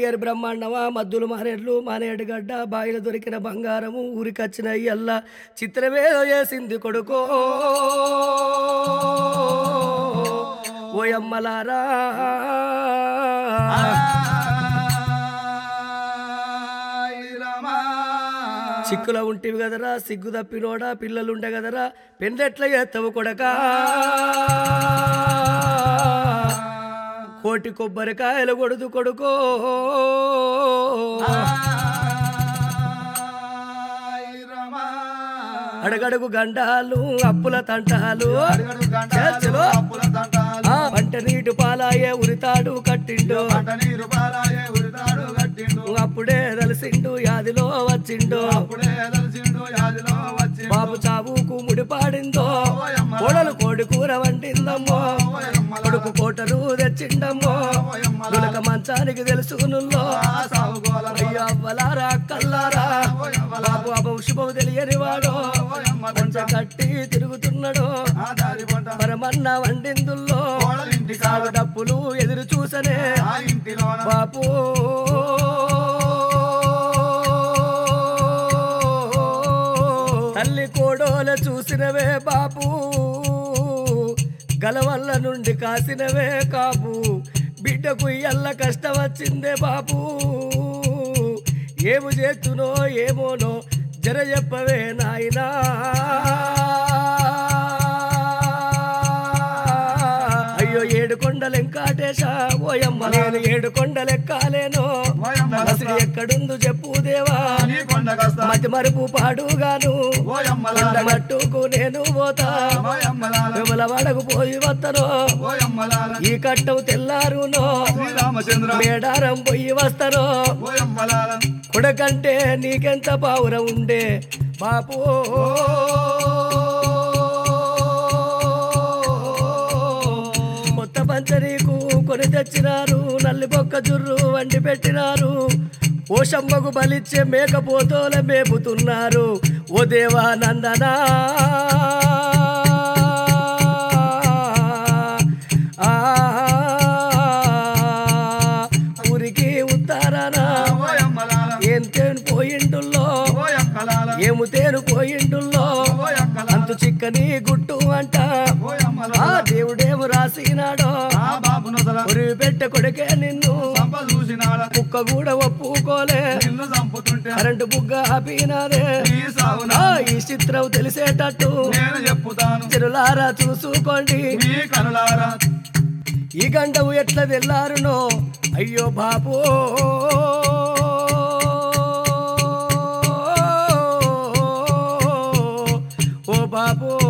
బయలేరు బ్రహ్మాండమా మద్దులు మానేడ్లు మానేడు గడ్డ బాయిలు దొరికిన బంగారము ఊరికొచ్చిన అయ్యల్లా చిత్రమేదో చేసింది కొడుకో ఓయమ్మలారా చిక్కుల ఉంటివి కదరా సిగ్గు తప్పినోడా పిల్లలుండే కదరా పెందెట్ల చేస్తావు కొడకా కోటి కొబ్బరికాయలు కొడుదు కొడుకో అడగడుగు గండాలు అప్పుల తంటాలు చర్చలో ఆ పంట నీటి పాలాయే ఉరితాడు కట్టిండు అప్పుడే తెలిసిండు యాదిలో వచ్చిండు బాబు చావుకు ముడిపాడిందో కోడలు కోడి కూర వండిందమ్మో కొడుకు కోటలు తెచ్చిండమ్మో నులక మంచానికి తెలుసుకునుల్లో అయ్యో అవ్వలారా అక్కల్లారా బాబు అభం శుభం తెలియని వాడు కొంచెం కట్టి తిరుగుతున్నాడు మరమన్న వండిందుల్లో సాగు డప్పులు ఎదురు చూసనే బాపు తల్లి కోడోల చూసినవే బాపు గలవల్ల నుండి కాసినవే కాపు బిడ్డకు ఎల్ల కష్టం వచ్చిందే బాపు ఏము చేస్తునో ఏమోనో జర చెప్పవే నాయనా అయ్యో ఏడు కొండలు ఎంకాటేశ ఓయమ్మ నేను ఏడు కొండలు ఎక్కాలేనో అసలు ఎక్కడుందో చెప్పు దేవా మతి మరుపు పాడుగాను కొండ మట్టుకు నేను పోతా విమల వడకు పోయి వస్తాను ఈ కట్టం తెల్లారునో శ్రీరామచంద్ర మేడారం పోయి వస్తాను ఓయమ్మలాల కొడకంటే నీకెంత పావురం ఉండే బాపు కొత్త పంచరీకు కొని తెచ్చినారు నల్లి బొక్క జుర్రు వండి పెట్టినారు ఓ శమ్మకు బలిచ్చే మేకపోతోల మేపుతున్నారు ఓ దేవా నందనా ఆ ఊరికి ఉత్తరానా ఓయమ్మలాల ఏం తేను పోయిండుల్లో ఓయక్కలాల ఏము తేను పోయిండుల్లో ఓయక్కలాల అంతు చిక్కని గుట్టు అంట ఓయమ్మలాల ఆ దేవుడేము రాసినాడో ఆ బాబు నొసల ఉరివి పెట్ట కొడుకే నిన్ను సంప చూసినాడ కుక్క కూడా ఒప్పుకోలే నిన్ను చంపుతుంటే కరెంటు బుగ్గ ఆపినాదే నీ సావున ఆ ఈ చిత్రం తెలిసేటట్టు నేను చెప్పుతాను చెరులారా చూసుకోండి మీ కనులారా ఈ గంటవు ఎట్లా తెల్లారునో అయ్యో బాబు ఓ బాబు